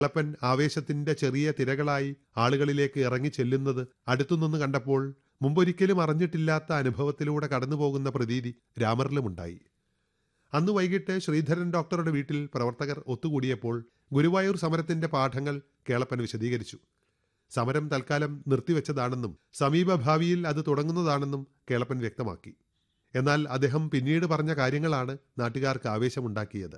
കേളപ്പൻ ആവേശത്തിന്റെ ചെറിയ തിരകളായി ആളുകളിലേക്ക് ഇറങ്ങി ചെല്ലുന്നത് അടുത്തുനിന്ന് കണ്ടപ്പോൾ മുമ്പൊരിക്കലും അറിഞ്ഞിട്ടില്ലാത്ത അനുഭവത്തിലൂടെ കടന്നുപോകുന്ന പ്രതീതി രാമറിലുമുണ്ടായി അന്ന് വൈകിട്ട് ശ്രീധരൻ ഡോക്ടറുടെ വീട്ടിൽ പ്രവർത്തകർ ഒത്തുകൂടിയപ്പോൾ ഗുരുവായൂർ സമരത്തിന്റെ പാഠങ്ങൾ കേളപ്പൻ വിശദീകരിച്ചു സമരം തൽക്കാലം നിർത്തിവെച്ചതാണെന്നും സമീപഭാവിയിൽ അത് തുടങ്ങുന്നതാണെന്നും കേളപ്പൻ വ്യക്തമാക്കി എന്നാൽ അദ്ദേഹം പിന്നീട് പറഞ്ഞ കാര്യങ്ങളാണ് നാട്ടുകാർക്ക് ആവേശമുണ്ടാക്കിയത്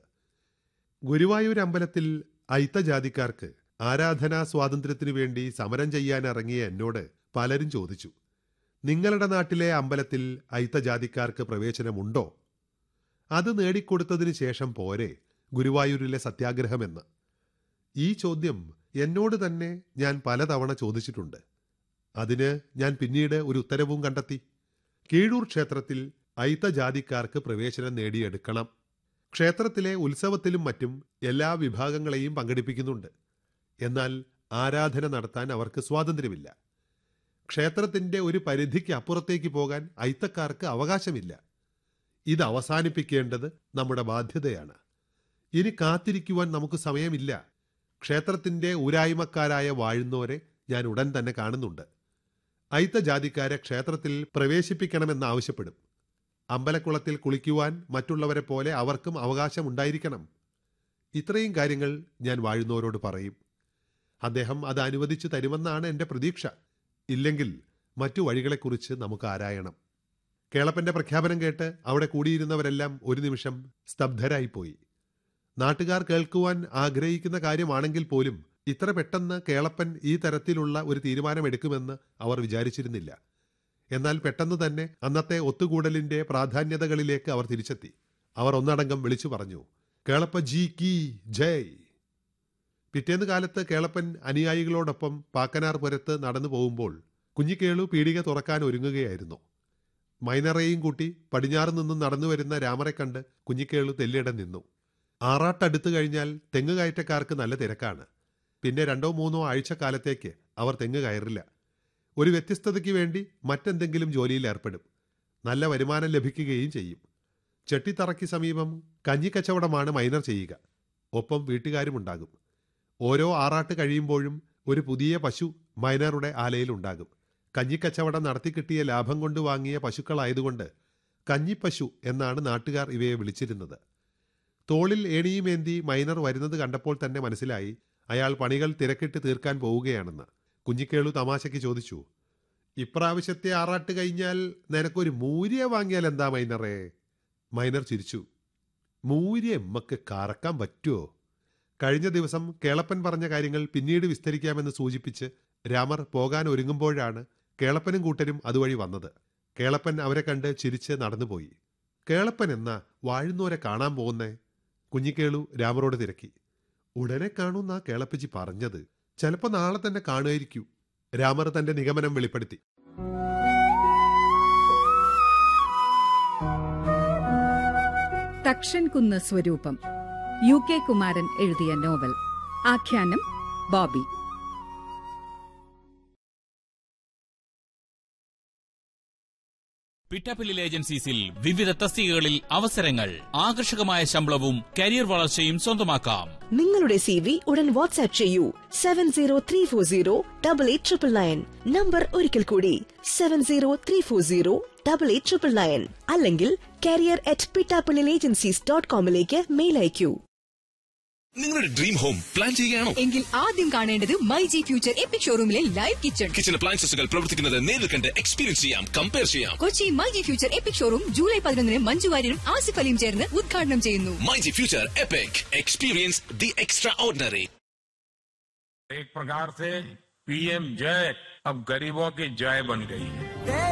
ഗുരുവായൂർ അമ്പലത്തിൽ അയിത്തജാതിക്കാർക്ക് ആരാധനാ സ്വാതന്ത്ര്യത്തിനു വേണ്ടി സമരം ചെയ്യാനിറങ്ങിയ എന്നോട് പലരും ചോദിച്ചു നിങ്ങളുടെ നാട്ടിലെ അമ്പലത്തിൽ അയിത്തജാതിക്കാർക്ക് പ്രവേശനമുണ്ടോ അത് നേടിക്കൊടുത്തതിന് ശേഷം പോരെ ഗുരുവായൂരിലെ സത്യാഗ്രഹമെന്ന് ഈ ചോദ്യം എന്നോട് തന്നെ ഞാൻ പലതവണ ചോദിച്ചിട്ടുണ്ട് അതിന് ഞാൻ പിന്നീട് ഒരു ഉത്തരവും കണ്ടെത്തി കീഴൂർ ക്ഷേത്രത്തിൽ അയിത്തജാതിക്കാർക്ക് പ്രവേശനം നേടിയെടുക്കണം ക്ഷേത്രത്തിലെ ഉത്സവത്തിലും മറ്റും എല്ലാ വിഭാഗങ്ങളെയും പങ്കെടുപ്പിക്കുന്നുണ്ട് എന്നാൽ ആരാധന നടത്താൻ അവർക്ക് സ്വാതന്ത്ര്യമില്ല ക്ഷേത്രത്തിന്റെ ഒരു പരിധിക്ക് അപ്പുറത്തേക്ക് പോകാൻ അയിത്തക്കാർക്ക് അവകാശമില്ല ഇത് അവസാനിപ്പിക്കേണ്ടത് നമ്മുടെ ബാധ്യതയാണ് ഇനി കാത്തിരിക്കുവാൻ നമുക്ക് സമയമില്ല ക്ഷേത്രത്തിന്റെ ഊരായ്മക്കാരായ വാഴുന്നവരെ ഞാൻ ഉടൻ തന്നെ കാണുന്നുണ്ട് അയിത്ത ജാതിക്കാരെ ക്ഷേത്രത്തിൽ പ്രവേശിപ്പിക്കണമെന്ന് ആവശ്യപ്പെടും അമ്പലക്കുളത്തിൽ കുളിക്കുവാൻ മറ്റുള്ളവരെ പോലെ അവർക്കും അവകാശമുണ്ടായിരിക്കണം ഇത്രയും കാര്യങ്ങൾ ഞാൻ വാഴുന്നവരോട് പറയും അദ്ദേഹം അത് അനുവദിച്ചു തരുമെന്നാണ് എൻ്റെ പ്രതീക്ഷ ഇല്ലെങ്കിൽ മറ്റു വഴികളെക്കുറിച്ച് നമുക്ക് ആരായണം കേളപ്പന്റെ പ്രഖ്യാപനം കേട്ട് അവിടെ കൂടിയിരുന്നവരെല്ലാം ഒരു നിമിഷം സ്തബ്ധരായിപ്പോയി നാട്ടുകാർ കേൾക്കുവാൻ ആഗ്രഹിക്കുന്ന കാര്യമാണെങ്കിൽ പോലും ഇത്ര പെട്ടെന്ന് കേളപ്പൻ ഈ തരത്തിലുള്ള ഒരു തീരുമാനമെടുക്കുമെന്ന് അവർ വിചാരിച്ചിരുന്നില്ല എന്നാൽ പെട്ടെന്ന് തന്നെ അന്നത്തെ ഒത്തുകൂടലിന്റെ പ്രാധാന്യതകളിലേക്ക് അവർ തിരിച്ചെത്തി അവർ ഒന്നടങ്കം വിളിച്ചു പറഞ്ഞു കേളപ്പ ജി കി ജയ് പിറ്റേന്ന് കാലത്ത് കേളപ്പൻ അനുയായികളോടൊപ്പം പാക്കനാർ പുരത്ത് നടന്നു പോകുമ്പോൾ കുഞ്ഞിക്കേളു പീടിക തുറക്കാൻ ഒരുങ്ങുകയായിരുന്നു മൈനറേയും കൂട്ടി പടിഞ്ഞാറ് നിന്നും നടന്നു വരുന്ന രാമറെ കണ്ട് കുഞ്ഞിക്കേളു തെല്ലിടം നിന്നു ആറാട്ടടുത്തു കഴിഞ്ഞാൽ തെങ്ങ് കയറ്റക്കാർക്ക് നല്ല തിരക്കാണ് പിന്നെ രണ്ടോ മൂന്നോ ആഴ്ചക്കാലത്തേക്ക് അവർ തെങ്ങ് കയറില്ല ഒരു വ്യത്യസ്തതയ്ക്ക് വേണ്ടി മറ്റെന്തെങ്കിലും ജോലിയിൽ ഏർപ്പെടും നല്ല വരുമാനം ലഭിക്കുകയും ചെയ്യും ചെട്ടിത്തറയ്ക്ക് സമീപം കഞ്ഞിക്കച്ചവടമാണ് മൈനർ ചെയ്യുക ഒപ്പം വീട്ടുകാരുമുണ്ടാകും ഓരോ ആറാട്ട് കഴിയുമ്പോഴും ഒരു പുതിയ പശു മൈനറുടെ ആലയിലുണ്ടാകും കഞ്ഞിക്കച്ചവടം നടത്തിക്കിട്ടിയ ലാഭം കൊണ്ട് വാങ്ങിയ പശുക്കളായതുകൊണ്ട് കഞ്ഞിപ്പശു എന്നാണ് നാട്ടുകാർ ഇവയെ വിളിച്ചിരുന്നത് തോളിൽ ഏണിയുമേന്തി മൈനർ വരുന്നത് കണ്ടപ്പോൾ തന്നെ മനസ്സിലായി അയാൾ പണികൾ തിരക്കിട്ട് തീർക്കാൻ പോവുകയാണെന്ന് കുഞ്ഞിക്കേളു തമാശയ്ക്ക് ചോദിച്ചു ഇപ്രാവശ്യത്തെ ആറാട്ട് കഴിഞ്ഞാൽ നിനക്കൊരു മൂര്യ വാങ്ങിയാൽ എന്താ മൈനറേ മൈനർ ചിരിച്ചു മൂര്യ എമ്മക്ക് കറക്കാൻ പറ്റുമോ കഴിഞ്ഞ ദിവസം കേളപ്പൻ പറഞ്ഞ കാര്യങ്ങൾ പിന്നീട് വിസ്തരിക്കാമെന്ന് സൂചിപ്പിച്ച് രാമർ പോകാൻ ഒരുങ്ങുമ്പോഴാണ് കേളപ്പനും കൂട്ടരും അതുവഴി വന്നത് കേളപ്പൻ അവരെ കണ്ട് ചിരിച്ച് നടന്നുപോയി കേളപ്പൻ എന്ന വാഴുന്നോരെ കാണാൻ പോകുന്നേ കുഞ്ഞിക്കേളു രാമറോട് തിരക്കി ഉടനെ കാണുന്ന കേളപ്പച്ചി പറഞ്ഞത് ചിലപ്പോ നാളെ തന്നെ കാണുമായിരിക്കൂ രാമർ തന്റെ നിഗമനം വെളിപ്പെടുത്തി തക്ഷൻ കുന്ന് സ്വരൂപം യു കെ കുമാരൻ എഴുതിയ നോവൽ ആഖ്യാനം ബോബി പിറ്റാപ്പില്ലിൽ ഏജൻസീസിൽ വിവിധ തസ്തികകളിൽ അവസരങ്ങൾ ആകർഷകമായ ശമ്പളവും കരിയർ വളർച്ചയും സ്വന്തമാക്കാം നിങ്ങളുടെ സി വി ഉടൻ വാട്സ്ആപ്പ് ചെയ്യൂ seven zero three four zero double eight triple nine number ഒരിക്കൽ കൂടി seven zero three four zero double eight triple nine അല്ലെങ്കിൽ കരിയർ അറ്റ് പിട്ടാപ്പിളിൽ ഏജൻസീസ് ഡോട്ട് കോമിലേക്ക് മെയിൽ അയക്കൂ നിങ്ങളുടെ ഡ്രീം ഹോം പ്ലാൻ ചെയ്യുകയാണോ എങ്കിൽ ആദ്യം കാണേണ്ടത് മൈ ജി ഫ്യൂച്ചർ എപ്പിക് ഷോറൂമിലെ ലൈവ് കിച്ചൺ കിച്ചൺ അപ്ലയൻസസുകൾ പ്രവർത്തിക്കുന്നത് നേരിൽ കണ്ട് എക്സ്പീരിയൻസ് ചെയ്യാം കമ്പയർ ചെയ്യാം Kochi my G future epic showroom July പതിനൊന്നിന് മഞ്ജു വാര്യരും ആസിഫ് അലിയും ചേർന്ന് ഉദ്ഘാടനം ചെയ്യുന്നു my G future epic experience the extraordinary एक प्रकार से पीएम जय अब गरीबों की जय बन गई है